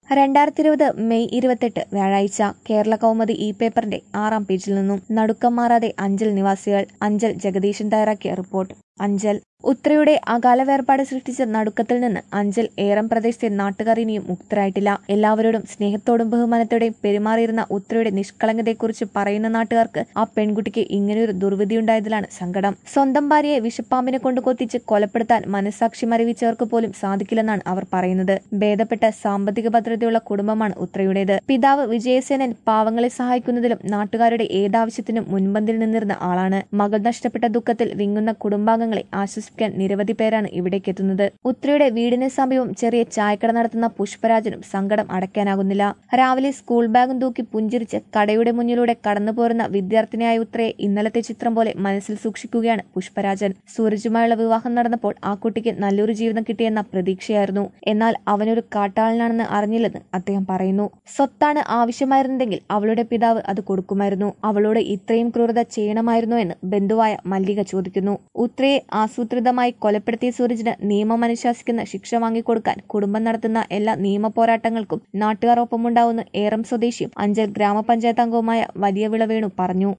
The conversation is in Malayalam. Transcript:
രണ്ടായിരത്തി ഇരുപത് മെയ് ഇരുപത്തെട്ട് വ്യാഴാഴ്ച കേരള കൗമുദി ഇ പേപ്പറിന്റെ ആറാം പേജിൽ നിന്നും നടുക്കം മാറാതെ അഞ്ചൽ നിവാസികൾ അഞ്ചൽ ജഗദീശൻ തയ്യാറാക്കിയ റിപ്പോർട്ട് അഞ്ചൽ ഉത്രയുടെ അകാല വേർപാട് സൃഷ്ടിച്ച നടുക്കത്തിൽ നിന്ന് അഞ്ചൽ ഏറം പ്രദേശത്തെ നാട്ടുകാർ ഇനിയും മുക്തരായിട്ടില്ല എല്ലാവരോടും സ്നേഹത്തോടും ബഹുമാനത്തോടെയും പെരുമാറിയിരുന്ന ഉത്രയുടെ നിഷ്കളങ്കതയെക്കുറിച്ച് പറയുന്ന നാട്ടുകാർക്ക് ആ പെൺകുട്ടിക്ക് ഇങ്ങനെയൊരു ദുർവിധിയുണ്ടായതിലാണ് സങ്കടം സ്വന്തം ഭാര്യയെ വിഷപ്പാമ്പിനെ കൊണ്ട് കൊത്തിച്ച് കൊലപ്പെടുത്താൻ മനസാക്ഷി മരവിച്ചവർക്ക് പോലും സാധിക്കില്ലെന്നാണ് അവർ പറയുന്നത് ഭേദപ്പെട്ട സാമ്പത്തിക ഭദ്രതയുള്ള കുടുംബമാണ് ഉത്രയുടേത് പിതാവ് വിജയസേനൻ പാവങ്ങളെ സഹായിക്കുന്നതിലും നാട്ടുകാരുടെ ഏതാവശ്യത്തിനും മുൻപന്തിൽ നിന്നിരുന്ന ആളാണ് മകൾ നഷ്ടപ്പെട്ട ദുഃഖത്തിൽ വിങ്ങുന്ന കുടുംബാംഗങ്ങളെ ആശ്വസിപ്പിക്കാൻ നിരവധി പേരാണ് ഇവിടേക്ക് എത്തുന്നത് ഉത്രയുടെ വീടിന് സമീപം ചെറിയ ചായക്കട നടത്തുന്ന പുഷ്പരാജനും സങ്കടം അടയ്ക്കാനാകുന്നില്ല രാവിലെ സ്കൂൾ ബാഗും തൂക്കി പുഞ്ചിരിച്ച് കടയുടെ മുന്നിലൂടെ കടന്നുപോരുന്ന വിദ്യാർത്ഥിനിയായ ഉത്രയെ ഇന്നലത്തെ ചിത്രം പോലെ മനസ്സിൽ സൂക്ഷിക്കുകയാണ് പുഷ്പരാജൻ സൂരജുമായുള്ള വിവാഹം നടന്നപ്പോൾ ആ കുട്ടിക്ക് നല്ലൊരു ജീവിതം കിട്ടിയെന്ന പ്രതീക്ഷയായിരുന്നു എന്നാൽ അവനൊരു കാട്ടാളനാണെന്ന് അറിഞ്ഞില്ലെന്ന് അദ്ദേഹം പറയുന്നു സ്വത്താണ് ആവശ്യമായിരുന്നതെങ്കിൽ അവളുടെ പിതാവ് അത് കൊടുക്കുമായിരുന്നു അവളോട് ഇത്രയും ക്രൂരത ചെയ്യണമായിരുന്നോ എന്ന് ബന്ധുവായ മല്ലിക ചോദിക്കുന്നു ഉത്രയെ ആസൂത്രിതമായി കൊലപ്പെടുത്തിയ സൂരജിന് നിയമം അനുശാസിക്കുന്ന ശിക്ഷ വാങ്ങിക്കൊടുക്കാൻ കുടുംബം നടത്തുന്ന എല്ലാ നിയമ പോരാട്ടങ്ങൾക്കും നാട്ടുകാർ ഒപ്പമുണ്ടാവുന്ന ഏറം സ്വദേശിയും അഞ്ചൽ ഗ്രാമപഞ്ചായത്ത് അംഗവുമായ വലിയ വിളവേണു പറഞ്ഞു